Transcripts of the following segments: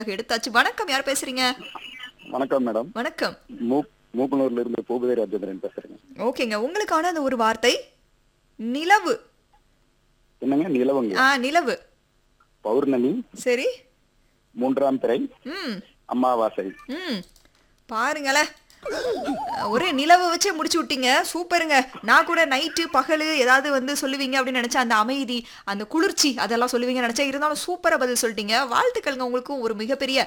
எடுத்தாச்சு வணக்கம் யார் பேசுறீங்க வணக்கம் மேடம் வணக்கம் மூ மூப்பனூர்ல இருந்து பூபதி ராஜேந்திரன் பேசுறேங்க ஓகேங்க உங்களுக்கான அந்த ஒரு வார்த்தை நிலவு என்னங்க நிலவங்க ஆ நிலவு பௌர்ணமி சரி மூன்றாம் பிறை ம் அமாவாசை ம் பாருங்களேன் ஒரு நிலவை வச்சே முடிச்சு விட்டீங்க சூப்பருங்க நான் கூட நைட்டு பகல் ஏதாவது வந்து சொல்லுவீங்க அப்படின்னு நினைச்சேன் அந்த அமைதி அந்த குளிர்ச்சி அதெல்லாம் சொல்லுவீங்க நினைச்சேன் இருந்தாலும் சூப்பரா பதில் சொல்லிட்டீங்க வாழ்த்துக்கள்ங்க உங்களுக்கும் ஒரு மிகப்பெரிய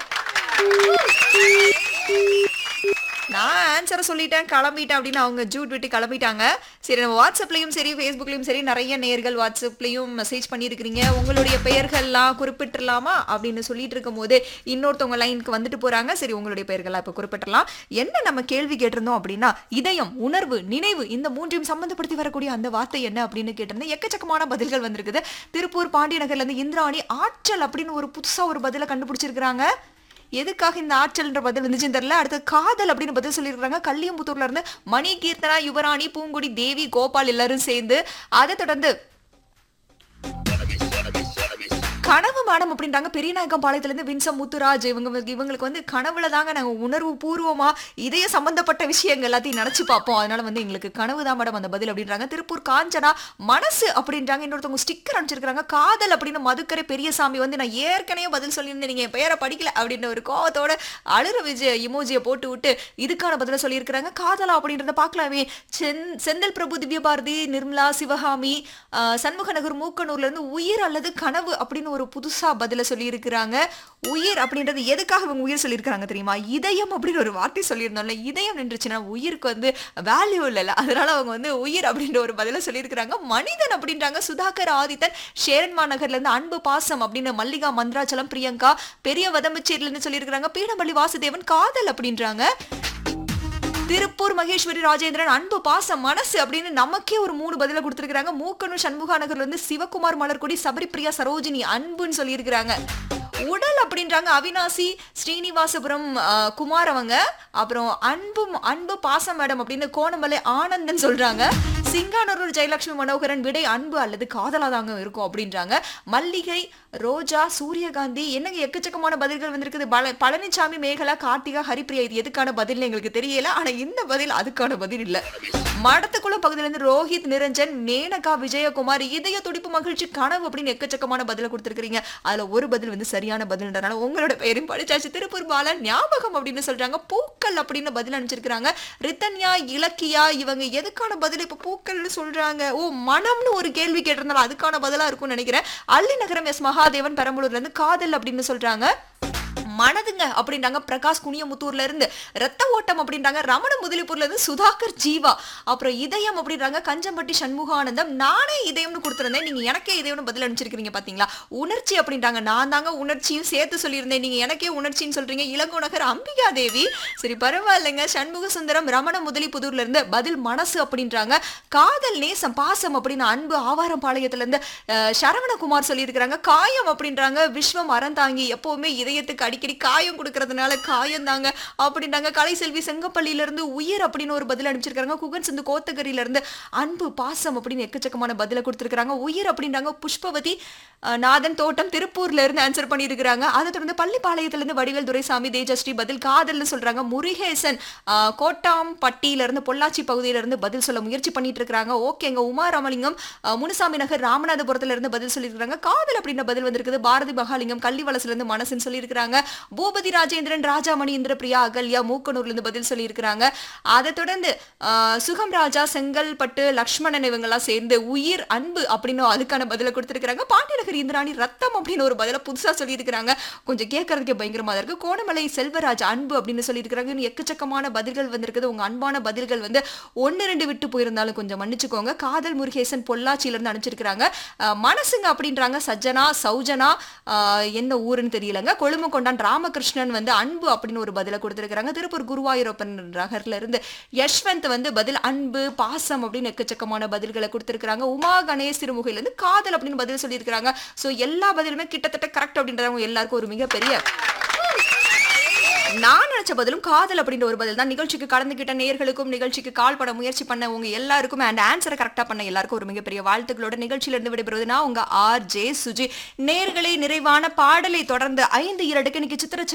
நான் ஆன்சரை சொல்லிட்டேன் கிளம்பிட்டேன் அப்படின்னு அவங்க ஜூட் விட்டு கிளம்பிட்டாங்க சரி நம்ம வாட்ஸ்அப்லயும் சரி ஃபேஸ்புக்லயும் சரி நிறைய நேர்கள் வாட்ஸ்அப்லயும் மெசேஜ் பண்ணியிருக்கிறீங்க உங்களுடைய பெயர்கள்லாம் குறிப்பிட்டுலாமா அப்படின்னு சொல்லிட்டு இருக்கும் போது இன்னொருத்தவங்க லைனுக்கு வந்துட்டு போறாங்க சரி உங்களுடைய பெயர்கள்லாம் இப்போ குறிப்பிட்டலாம் என்ன நம்ம கேள்வி கேட்டிருந்தோம் அப்படின்னா இதயம் உணர்வு நினைவு இந்த மூன்றையும் சம்பந்தப்படுத்தி வரக்கூடிய அந்த வார்த்தை என்ன அப்படின்னு கேட்டிருந்தேன் எக்கச்சக்கமான பதில்கள் வந்திருக்குது திருப்பூர் பாண்டியநகர்ல இருந்து இந்திராணி ஆற்றல் அப்படின்னு ஒரு புதுசா ஒரு பதிலை கண்டுபிடிச்சிருக்கிறாங்க எதுக்காக இந்த ஆற்றல்ன்ற பதில் வந்துச்சுன்னு தெரியல அடுத்து காதல் அப்படின்னு பதில் சொல்லியிருக்காங்க கல்லியம்புத்தூர்ல இருந்து மணி கீர்த்தனா யுவராணி பூங்குடி தேவி கோபால் எல்லாரும் சேர்ந்து அதை தொடர்ந்து கனவு மேடம் அப்படின்றாங்க பெரியநாயக்கம் பாளையத்துல இருந்து வின்சம் முத்துராஜ் இவங்க இவங்களுக்கு வந்து கனவுல தாங்க நாங்க உணர்வு பூர்வமா இதய சம்பந்தப்பட்ட விஷயங்கள் எல்லாத்தையும் நினைச்சு பார்ப்போம் அதனால வந்து எங்களுக்கு கனவு தான் மேடம் அந்த பதில் அப்படின்றாங்க திருப்பூர் காஞ்சனா மனசு அப்படின்றாங்க இன்னொருத்தவங்க ஸ்டிக்கர் அனுப்பிச்சிருக்காங்க காதல் அப்படின்னு மதுக்கரை பெரியசாமி வந்து நான் ஏற்கனவே பதில் சொல்லியிருந்தேன் நீங்க என் பெயரை படிக்கல அப்படின்ற ஒரு கோவத்தோட அழுற விஜய் இமோஜியை போட்டு விட்டு இதுக்கான பதில சொல்லியிருக்கிறாங்க காதலா அப்படின்றத பார்க்கலாமே சென் செந்தில் பிரபு திவ்யபாரதி நிர்மலா சிவகாமி ஆஹ், சண்முகநகர் மூக்கனூர்ல இருந்து உயிர் அல்லது கனவு அப்படின்னு ஒரு புதுசா பதில சொல்லியிருக்கிறாங்க உயிர் அப்படின்றது எதுக்காக இவங்க உயிர் சொல்லியிருக்கிறாங்க தெரியுமா இதயம் அப்படின்னு ஒரு வார்த்தை சொல்லியிருந்தோம்ல இதயம் நின்றுச்சுன்னா உயிருக்கு வந்து வேல்யூ இல்லைல்ல அதனால அவங்க வந்து உயிர் அப்படின்ற ஒரு பதில சொல்லியிருக்கிறாங்க மனிதன் அப்படின்றாங்க சுதாகர் ஆதித்தன் ஷேரன்மா நகர்ல இருந்து அன்பு பாசம் அப்படின்னு மல்லிகா மந்திராச்சலம் பிரியங்கா பெரிய வதம்பச்சேரில இருந்து சொல்லியிருக்கிறாங்க பீடமல்லி வாசுதேவன் காதல் அப்படின்றாங்க திருப்பூர் மகேஸ்வரி ராஜேந்திரன் அன்பு பாசம் மனசு அப்படின்னு நமக்கே ஒரு மூணு பதில கொடுத்துருக்காங்க மூக்கனூர் சண்முகா நகர்ல இருந்து சிவகுமார் மலர்கொடி சபரிப்பிரியா சரோஜினி அன்புன்னு சொல்லியிருக்கிறாங்க உடல் அப்படின்றாங்க அவினாசி ஸ்ரீனிவாசபுரம் ஆஹ், குமார் அவங்க அப்புறம் அன்பு அன்பு பாசம் மேடம் அப்படின்னு கோணமலை ஆனந்தன் சொல்றாங்க சிங்கானூர் ஜெயலட்சுமி மனோகரன் விடை அன்பு அல்லது காதலா தாங்க இருக்கும் அப்படின்றாங்க மல்லிகை ரோஜா சூரியகாந்தி என்னங்க எக்கச்சக்கமான பதில்கள் வந்திருக்குது பல பழனிசாமி மேகலா கார்த்திகா ஹரிப்பிரியா இது எதுக்கான பதில்னு எங்களுக்கு தெரியல ஆனா இந்த பதில் அதுக்கான பதில் இல்ல மடத்துக்குள்ள பகுதியில இருந்து ரோஹித் நிரஞ்சன் மேனகா விஜயகுமார் இதய துடிப்பு மகிழ்ச்சி கனவு அப்படின்னு எக்கச்சக்கமான பதில கொடுத்துருக்கீங்க அதுல ஒரு பதில் வந்து சரியான பதில்ன்றனால உங்களோட பெயரும் படிச்சாச்சு திருப்பூர் பாலன் ஞாபகம் அப்படின்னு சொல்றாங்க பூக்கள் அப்படின்னு பதில் அனுப்பிச்சிருக்காங்க ரித்தன்யா இலக்கியா இவங்க எதுக்கான பதில் இப்ப பூக்கள்னு சொல்றாங்க ஓ மனம்னு ஒரு கேள்வி கேட்டிருந்தாலும் அதுக்கான பதிலா இருக்கும்னு நினைக்கிறேன் அள்ளி நகரம் எஸ் மகாதேவன் பெரம்பலூர்ல இருந்து காதல் அப்படின்னு சொல்றாங்க மனதுங்க அப்படின்றாங்க பிரகாஷ் குனியமுத்தூர்ல இருந்து ரத்த ஓட்டம் அப்படின்றாங்க ரமண முதலிப்பூர்ல இருந்து சுதாகர் ஜீவா அப்புறம் இதயம் அப்படின்றாங்க கஞ்சம்பட்டி சண்முகானந்தம் நானே இதயம்னு கொடுத்துருந்தேன் நீங்க எனக்கே இதயம்னு பதில் அனுப்பிச்சிருக்கீங்க பாத்தீங்களா உணர்ச்சி அப்படின்றாங்க நான் தாங்க உணர்ச்சியும் சேர்த்து சொல்லியிருந்தேன் நீங்க எனக்கே உணர்ச்சின்னு சொல்றீங்க இளங்கோநகர் அம்பிகா தேவி சரி பரவாயில்லைங்க சண்முக சுந்தரம் ரமண முதலிப்புதூர்ல இருந்து பதில் மனசு அப்படின்றாங்க காதல் நேசம் பாசம் அப்படின்னு அன்பு ஆவாரம் பாளையத்துல இருந்து அஹ், சரவணகுமார் சொல்லியிருக்கிறாங்க காயம் அப்படின்றாங்க விஸ்வம் அறந்தாங்கி எப்பவுமே இதயத்துக்கு அடிக்கடி காயம் கொடுக்கறதுனால காயம் தாங்க அப்படின்றாங்க கலைசெல்வி செங்கப்பள்ளியில இருந்து உயிர் அப்படின்னு ஒரு பதில் அனுப்பிச்சிருக்காங்க குகன் சிந்து கோத்தகிரியில இருந்து அன்பு பாசம் அப்படின்னு எக்கச்சக்கமான பதில கொடுத்திருக்காங்க உயிர் அப்படின்றாங்க புஷ்பவதி அஹ், நாதன் தோட்டம் திருப்பூர்ல இருந்து ஆன்சர் பண்ணியிருக்கிறாங்க அதை தொடர்ந்து பள்ளிப்பாளையத்துல இருந்து வடிவேல் துரைசாமி தேஜஸ்ரீ பதில் காதல்னு சொல்றாங்க முருகேசன் அஹ், கோட்டாம்பட்டியில இருந்து பொள்ளாச்சி பகுதியில இருந்து பதில் சொல்ல முயற்சி பண்ணிட்டு இருக்காங்க ஓகேங்க உமா ராமலிங்கம் அஹ், முனுசாமி நகர் ராமநாதபுரத்துல இருந்து பதில் சொல்லியிருக்காங்க காதல் அப்படின்ற பதில் வந்திருக்குது பாரதி மகாலிங்கம் கள்ளிவளசுல இருந்து மனசுன்னு சொல்லியிருக்காங்க பூபதி ராஜேந்திரன் ராஜாமணி இந்திரபிரியா அகல்யா மூக்கனூர்ல இருந்து பதில் சொல்லியிருக்கிறாங்க அதை தொடர்ந்து அஹ், சுகம் ராஜா செங்கல்பட்டு லக்ஷ்மணன் இவங்கெல்லாம் சேர்ந்து உயிர் அன்பு அப்படின்னு அதுக்கான பதில கொடுத்திருக்காங்க பாண்டியநகர் இந்திராணி ரத்தம் அப்படின்னு ஒரு பதில புதுசா சொல்லியிருக்கிறாங்க கொஞ்சம் கேட்கறதுக்கே பயங்கரமா தான் இருக்கு கோணமலை செல்வராஜ் அன்பு அப்படின்னு சொல்லியிருக்கிறாங்க இன்னும் எக்கச்சக்கமான பதில்கள் வந்திருக்குது உங்க அன்பான பதில்கள் வந்து ஒன்னு ரெண்டு விட்டு போயிருந்தாலும் கொஞ்சம் மன்னிச்சுக்கோங்க காதல் முருகேசன் பொள்ளாச்சியில இருந்து அனுப்பிச்சிருக்கிறாங்க அஹ், மனசுங்க அப்படின்றாங்க சஜ்ஜனா சௌஜனா அஹ், என்ன ஊருன்னு தெரியலங்க கொழும்பு கொண்டான் ராமகிருஷ்ணன் வந்து அன்பு அப்படின்னு ஒரு பதில கொடுத்திருக்கிறாங்க திருப்பூர் குருவாயூரப்பன் நகர்ல இருந்து யஷ்வந்த் வந்து பதில் அன்பு பாசம் அப்படின்னு எக்கச்சக்கமான பதில்களை கொடுத்திருக்கிறாங்க உமா கணேஷ் திருமுகையில இருந்து காதல் அப்படின்னு பதில் சொல்லியிருக்கிறாங்க சோ எல்லா பதிலுமே கிட்டத்தட்ட கரெக்ட் அப்படின்றவங்க எல்லாருக்கும் ஒரு மிகப்பெரிய நான் நினைச்ச பதிலும் காதல் அப்படின்ற ஒரு பதில் தான் நிகழ்ச்சிக்கு கலந்துகிட்ட நேர்களுக்கும் நிகழ்ச்சிக்கு கால் பண்ண முயற்சி பண்ண உங்க எல்லாருக்கும் அண்ட் ஆன்சரை கரெக்டா பண்ண எல்லாருக்கும் ஒரு மிகப்பெரிய வாழ்த்துக்களோட நிகழ்ச்சியில இருந்து விடைபெறுவது நான் உங்க ஆர் ஜே சுஜி நேர்களை நிறைவான பாடலை தொடர்ந்து ஐந்து இரண்டுக்கு இன்னைக்கு சித்திர